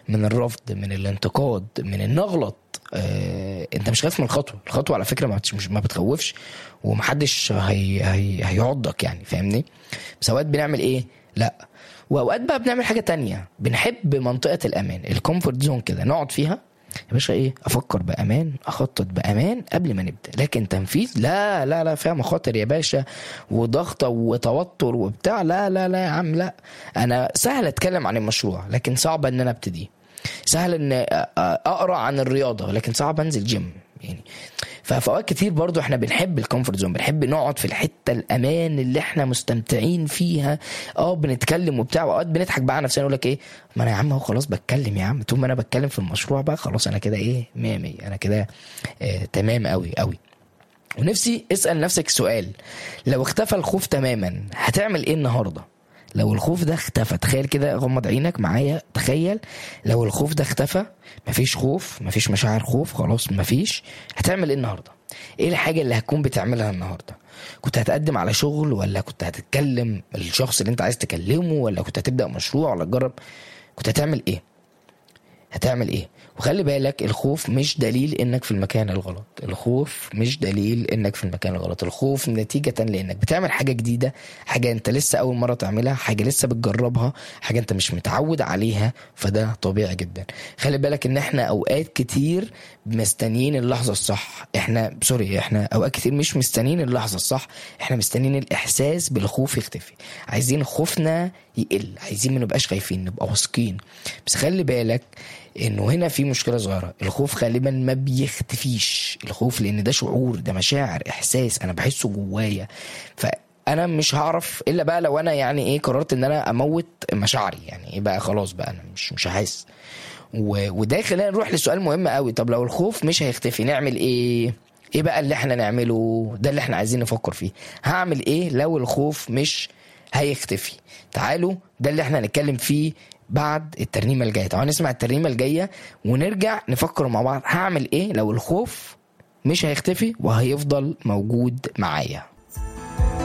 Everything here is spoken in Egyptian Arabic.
من الرفض من الانتقاد من ان اغلط آه انت مش خايف من الخطوه الخطوه على فكره ما بتش- مش ما بتخوفش ومحدش هي هي هيعضك يعني فاهمني بس اوقات بنعمل ايه لا واوقات بقى بنعمل حاجه تانية بنحب منطقه الامان الكومفورت زون كده نقعد فيها يا باشا ايه افكر بامان اخطط بامان قبل ما نبدا لكن تنفيذ لا لا لا فيها مخاطر يا باشا وضغطه وتوتر وبتاع لا لا لا يا عم لا انا سهل اتكلم عن المشروع لكن صعب ان انا ابتدي سهل ان اقرا عن الرياضه لكن صعب انزل جيم يعني ففي اوقات كتير برضو احنا بنحب الكومفورت زون بنحب نقعد في الحته الامان اللي احنا مستمتعين فيها اه بنتكلم وبتاع واوقات بنضحك بقى على نفسنا نقول لك ايه ما انا يا عم هو خلاص بتكلم يا عم طول ما انا بتكلم في المشروع بقى خلاص انا كده ايه 100 100 انا كده آه تمام قوي قوي ونفسي اسال نفسك سؤال لو اختفى الخوف تماما هتعمل ايه النهارده لو الخوف ده اختفى تخيل كده غمض عينك معايا تخيل لو الخوف ده اختفى مفيش خوف مفيش مشاعر خوف خلاص مفيش هتعمل ايه النهارده ايه الحاجه اللي هتكون بتعملها النهارده كنت هتقدم على شغل ولا كنت هتتكلم الشخص اللي انت عايز تكلمه ولا كنت هتبدا مشروع ولا تجرب كنت هتعمل ايه هتعمل ايه وخلي بالك الخوف مش دليل انك في المكان الغلط الخوف مش دليل انك في المكان الغلط الخوف نتيجة لانك بتعمل حاجة جديدة حاجة انت لسه اول مرة تعملها حاجة لسه بتجربها حاجة انت مش متعود عليها فده طبيعي جدا خلي بالك ان احنا اوقات كتير مستنيين اللحظة الصح احنا سوري احنا اوقات كتير مش مستنيين اللحظة الصح احنا مستنيين الاحساس بالخوف يختفي عايزين خوفنا يقل عايزين ما نبقاش خايفين نبقى واثقين بس خلي بالك انه هنا في مشكله صغيره الخوف غالبا ما بيختفيش الخوف لان ده شعور ده مشاعر احساس انا بحسه جوايا فانا مش هعرف الا بقى لو انا يعني ايه قررت ان انا اموت مشاعري يعني ايه بقى خلاص بقى انا مش مش هحس و- وده يخلينا نروح لسؤال مهم قوي طب لو الخوف مش هيختفي نعمل ايه ايه بقى اللي احنا نعمله ده اللي احنا عايزين نفكر فيه هعمل ايه لو الخوف مش هيختفي تعالوا ده اللي احنا هنتكلم فيه بعد الترنيمه الجايه تعالوا نسمع الترنيمه الجايه ونرجع نفكر مع بعض هعمل ايه لو الخوف مش هيختفي وهيفضل موجود معايا